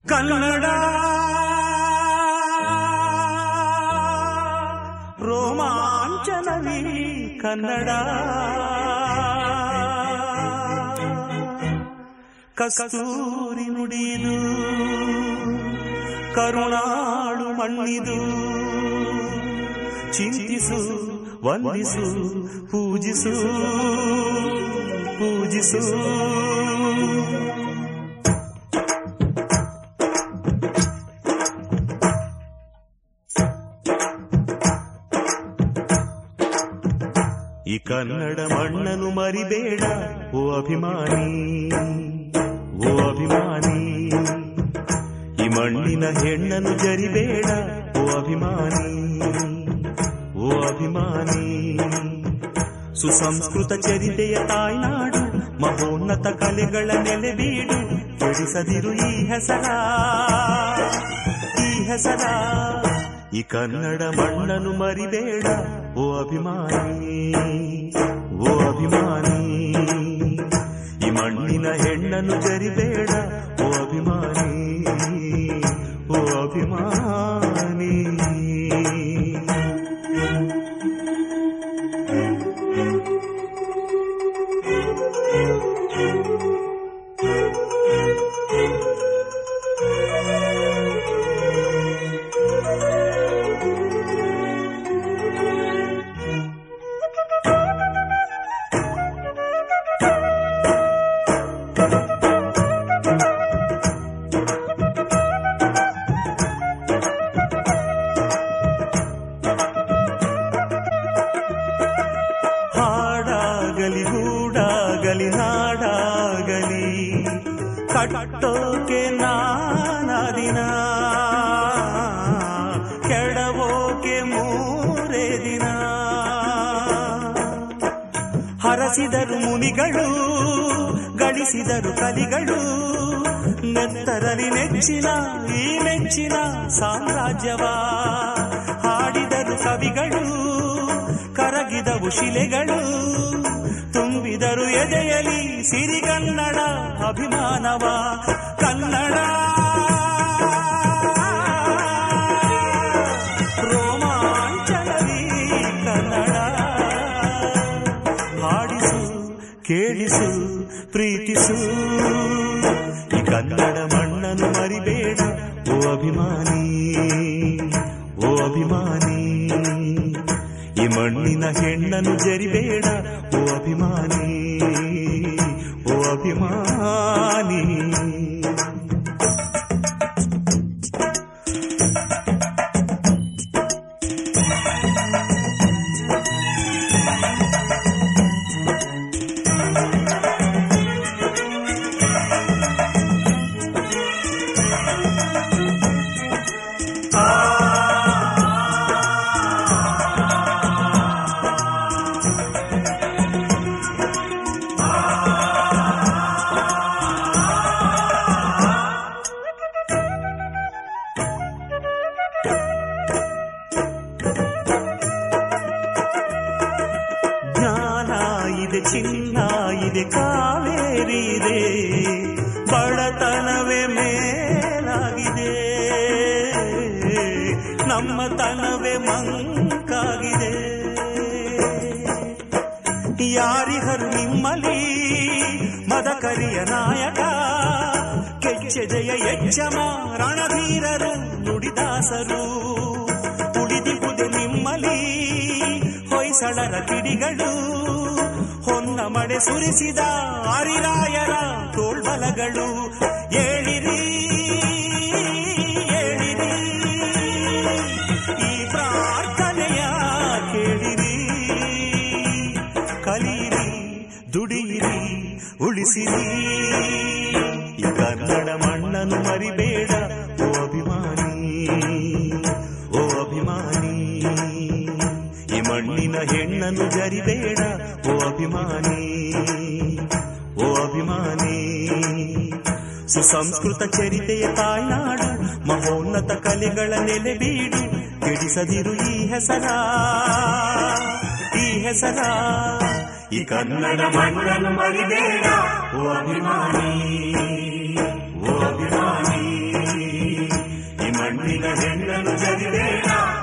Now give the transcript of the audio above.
ಕನ್ನಡ ರೋಮಾಂಚನವೀ ಕನ್ನಡ ಕಸ್ತೂರಿ ನುಡಿದು ಕರುಣಾಳು ಮಣ್ಣಿದು ಚಿಂತಿಸು ವಂದಿಸು ಪೂಜಿಸು ಪೂಜಿಸು ಈ ಕನ್ನಡ ಮಣ್ಣನ್ನು ಮರಿಬೇಡ ಓ ಅಭಿಮಾನಿ ಓ ಅಭಿಮಾನಿ ಈ ಮಣ್ಣಿನ ಹೆಣ್ಣನ್ನು ಜರಿಬೇಡ ಓ ಅಭಿಮಾನಿ ಓ ಅಭಿಮಾನಿ ಸುಸಂಸ್ಕೃತ ಚರಿತೆಯ ತಾಯ್ನಾಡು ಮಹೋನ್ನತ ಕಲೆಗಳ ನೆಲೆಬೀಡು ಕೆಡಿಸದಿರು ಈ ಹೆಸರ ಈ ಹೆಸರ ಈ ಕನ್ನಡ ಮಣ್ಣನ್ನು ಮರಿಬೇಡ ಓ ಅಭಿಮಾನಿ ಓ ಅಭಿಮಾನಿ ಈ ಮಣ್ಣಿನ ಹೆಣ್ಣನ್ನು ಜರಿಬೇಡ ಓ ಅಭಿಮಾನಿ ಓ ಅಭಿಮಾನಿ ಹಾಡಾಗಲಿ ಹೂಡಾಗಲಿ ನಾಡಾಗಲಿ ಕಟ್ಟೋಕೆ ನಾನದಿನ ಕೆಡವೋಕೆ ಮೂರೇ ದಿನ ಹರಸಿದರು ಮುನಿಗಳು ಗಳಿಸಿದರು ಕಲಿಗಳು ನೆತ್ತರಲಿ ನೆಚ್ಚಿನ ಈ ನೆಚ್ಚಿನ ಸಾಮ್ರಾಜ್ಯವ ಹಾಡಿದರು ಕವಿಗಳು ಕರಗಿದವು ಶಿಲೆಗಳು ತುಂಬಿದರು ಎದೆಯಲಿ ಸಿರಿಗನ್ನಡ ಅಭಿಮಾನವ ಕನ್ನಡ ರೋಮಾಂಚನವೀ ಕನ್ನಡ ಹಾಡಿಸು ಕೇಳಿಸು ಪ್ರೀತಿಸು ಈ ಕನ್ನಡ ಮಣ್ಣನ್ನು ಮರಿಬೇಡ ಓ ಅಭಿಮಾನಿ ಓ ಅಭಿಮಾನಿ ಈ ಮಣ್ಣಿನ ಹೆಣ್ಣನ್ನು ಜರಿಬೇಡ ಓ ಅಭಿಮಾನಿ ಓ ಅಭಿಮಾನಿ ಜ್ಞಾನ ಇದೆ ಚಿನ್ನ ಇದೆ ಕಾವೇರಿ ಇದೆ ಬಡತನವೇ ಮೇಲಾಗಿದೆ ನಮ್ಮ ತನವೇ ಮಂಕಾಗಿದೆ ಯಾರಿಹರು ನಿಮ್ಮಲಿ ಮದಕರಿಯ ನಾಯಕ ಕೆಚ್ಚೆದೆಯ ಎಚ್ಚಮ ರಣಧೀರರು ನುಡಿದಾಸರು ಉಳಿದಿಗುದೆ ನಿಮ್ಮಲಿ ಹೊಯ್ಸಳರ ಕಿಡಿಗಳು ಹೊನ್ನ ಮಳೆ ಸುರಿಸಿದ ಹರಿರಾಯರ ತೋಳ್ಬಲಗಳು ಏಳಿರಿ ಏಳಿರಿ ಈ ಪ್ರಾರ್ಥನೆಯ ಕೇಳಿರಿ ಕಲೀರಿ ದುಡಿಯಿರಿ ಉಳಿಸಿರಿ ಈ ಕನ್ನಡ ಮಣ್ಣನ್ನು ಮರಿಬೇಡ ಓ ಅಭಿಮಾನಿ ಓ ಅಭಿಮಾನಿ ಈ ಮಣ್ಣಿನ ಹೆಣ್ಣನ್ನು ಜರಿಬೇಡ ಓ ಅಭಿಮಾನಿ ಓ ಅಭಿಮಾನಿ ಸುಸಂಸ್ಕೃತ ಚರಿತೆಯ ತಾಯ್ನಾಡು ಮಹೋನ್ನತ ಕಲೆಗಳ ನೆಲೆಬೀಡು ಕೆಡಿಸದಿರು ಈ ಹೆಸರ ಈ ಹೆಸರ ಈ ಕನ್ನಡ ಮಣ್ಣನ್ನು ಮರಿಬೇಡ ಓ ಅಭಿಮಾನಿ ಓ ಅಭಿಮಾನಿ ಮಣ್ಣಿನ ಹೆಣ್ಣನ್ನು ಜರಿಬೇಡ